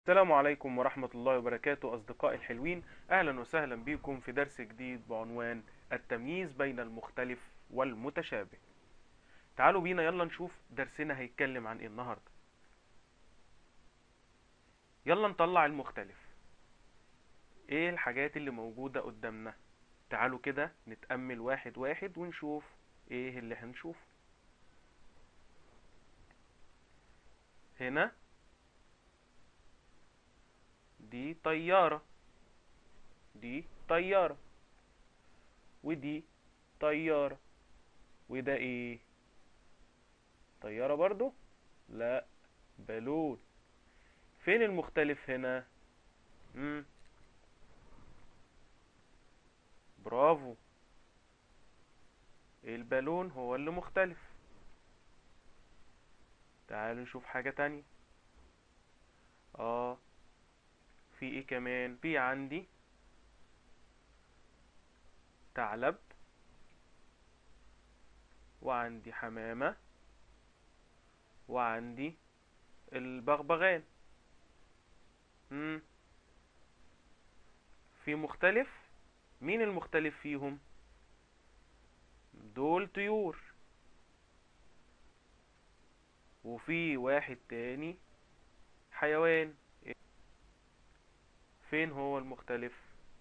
السلام عليكم ورحمة الله وبركاته أصدقائي الحلوين أهلا وسهلا بكم في درس جديد بعنوان التمييز بين المختلف والمتشابه تعالوا بينا يلا نشوف درسنا هيتكلم عن ايه النهاردة يلا نطلع المختلف ايه الحاجات اللي موجودة قدامنا تعالوا كده نتأمل واحد واحد ونشوف ايه اللي هنشوفه هنا دي طيارة دي طيارة ودي طيارة وده ايه طيارة برضو لا بالون فين المختلف هنا مم. برافو البالون هو اللي مختلف تعالوا نشوف حاجة تانية اه في ايه كمان في عندي ثعلب وعندي حمامة وعندي البغبغان مم. في مختلف مين المختلف فيهم دول طيور وفي واحد تاني حيوان فين هو المختلف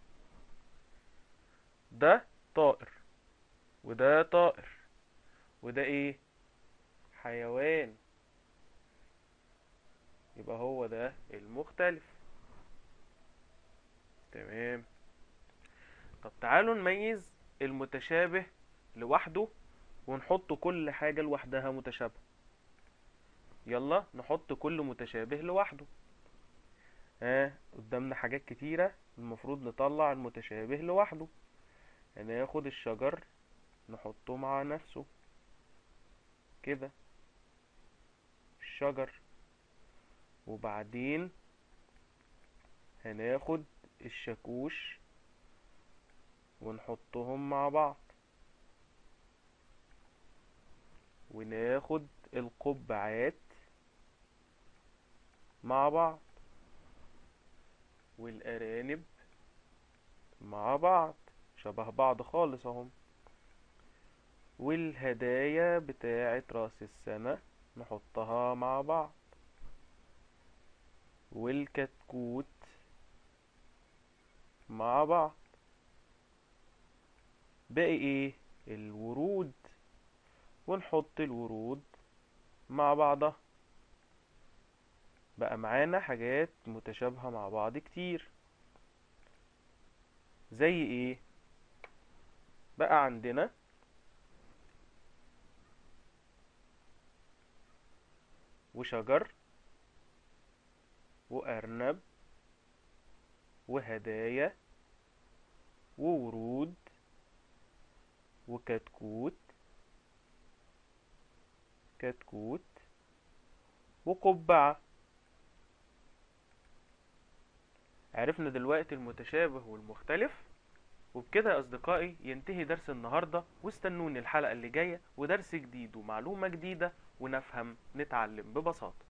ده طائر وده طائر وده ايه حيوان يبقى هو ده المختلف تمام طب تعالوا نميز المتشابه لوحده ونحط كل حاجة لوحدها متشابهة يلا نحط كل متشابه لوحده ها قدامنا حاجات كتيرة المفروض نطلع المتشابه لوحده هناخد الشجر نحطه مع نفسه كده الشجر وبعدين هناخد الشاكوش ونحطهم مع بعض وناخد القبعات مع بعض والأرانب مع بعض شبه بعض خالص اهم والهدايا بتاعة راس السنة نحطها مع بعض والكتكوت مع بعض باقي ايه الورود ونحط الورود مع بعضها بقى معانا حاجات متشابهة مع بعض كتير زي ايه بقى عندنا وشجر وأرنب وهدايا وورود وكتكوت كتكوت وقبعة عرفنا دلوقتي المتشابه والمختلف وبكده يا أصدقائي ينتهي درس النهاردة واستنوني الحلقة اللي جاية ودرس جديد ومعلومة جديدة ونفهم نتعلم ببساطة